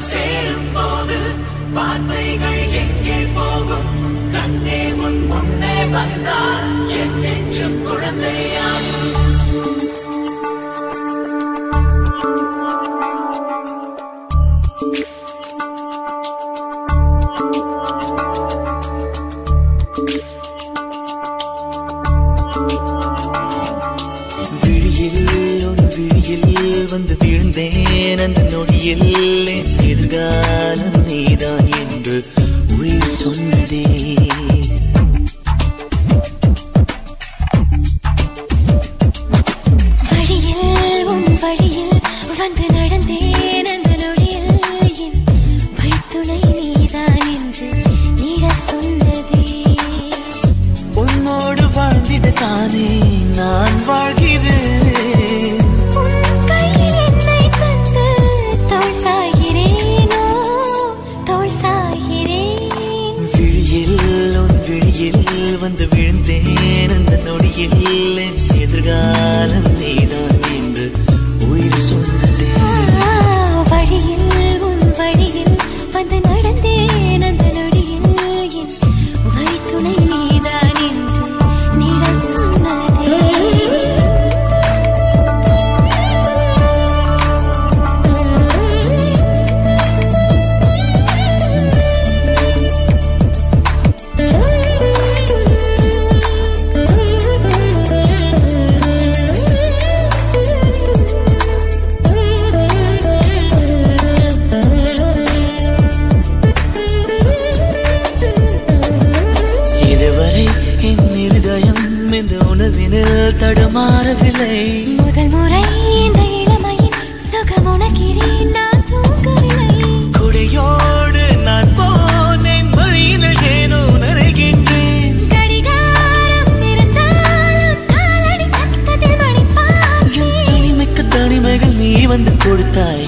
சேரும் போது வார்த்தைகள் எங்கே போகும் கண்ணே உன் முன்னே வந்தால் என் நெஞ்சும் குழந்தையாகும் விழியில் ஒரு விழியில் வந்து வீழ்ந்தேன் அந்த நொடியில் என் எதிர்காலம் நீதான் என்று உயிர் சொன்னதே வழியில் உன் வழியில் வந்து நடந்தேன் அந்த நொடியில் என் வழித்துணை நீதான் என்று நீட சொன்னதே உன்னோடு வாழ்ந்திட தானே நான் வாழ்கிறேன் உன் கையில் என்னை தந்து தோள் சாய்கிறேனோ தோள் சாய்கிறேன் விழியில் உன் விழியில் வந்து வீழ்ந்தேன் அந்த நொடியில் என் எதிர்காலம் நீதான் என்று உயிர் சொன்னதே ஆ, வழியில் உன் வழியில் வந்து நடந்தேன் அந்த நொடியில் என் வழித்துணை நீதான் என்று நீட சொன்னதே இதுவரை என் இருதயம் இந்த உணர்வினில் தடுமாறவில்லை முதல் முறை இந்த இளமையின் சுகம் உணக்கிறேன் நான் தூங்கவில்லை கொடியோடு நான் போனேன் வழியினில் ஏனோ நனைகின்றேன் கடிகாரம் இருந்தாலும் காலடி சத்தத்தில் மணி என் பார்த்தேன் தனிமைக்கு தனிமைகள் நீ வந்து கொடுத்தாய்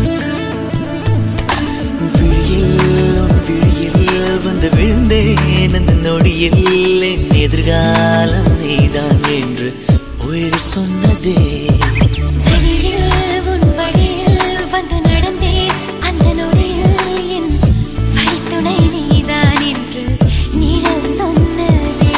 விழியில் உன் விழியில் வந்து விழுந்தேன் அந்த நொடியில் என் எதிர்காலம் நீதான் என்று உயிர் சொன்னதே வழியில் உன் வழியில் வந்து நடந்தேன் அந்த நொடியில் என் வழித்துணை நீதான் என்று நீட சொன்னதே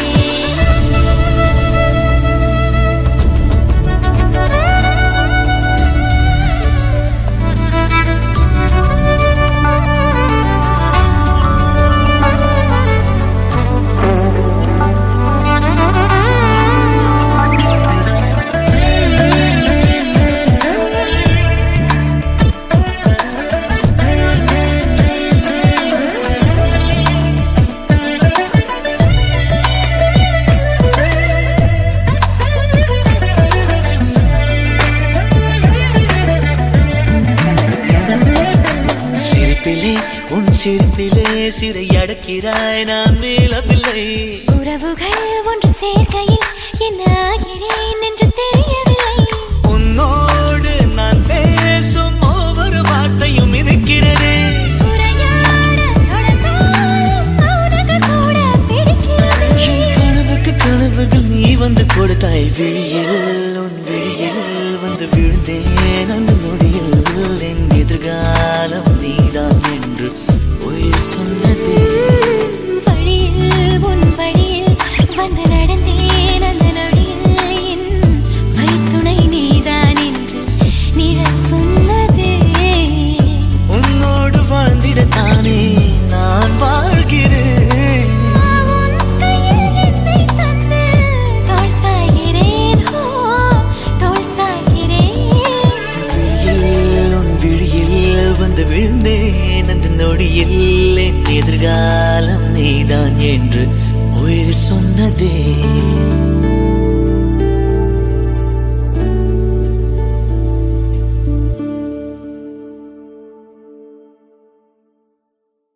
சிரிப்பிலே உன் சிரிப்பிலே சிறை அடக்கிறாய் நான் மேலவில்லை உறவுகள் ஒன்று சேர்க்கையில் என்ன ஆகிறேன் என்று தெரியவில்லை உன்னோடு நான் பேசும் ஒவ்வொரு வார்த்தையும் இருக்கிறதே உரையாட தொடர்ந்தாலும் மௌனங்கள் கூட பிடிக்கிறது கனவுக்கு கனவுகள் நீ வந்து கொடுத்தாய் விழியில் உன் விழியில் வந்து விழுந்தேன் அந்த நொடியில் என் எதிர்காலம் நீதான் என்று உயிர் சொன்னதே வழியில் உன் வழியில் வந்து நடந்தேன் அந்த நொடியில் என் வழித்துணை நீதான் என்று நீட சொன்னதே உன்னோடு வாழ்ந்திடத்தானே நான் வாழ்கிறேன் உன் கையில் என்னை தந்து தோள் சாய்கிறேன் ஹோ தோள் சாய்கிறேன் விழியில் உன் விழியில் வந்து விழுந்தேன் அந்த நொடியில் என் எதிர்காலம் நீதான் என்று உயிர் சொன்னதே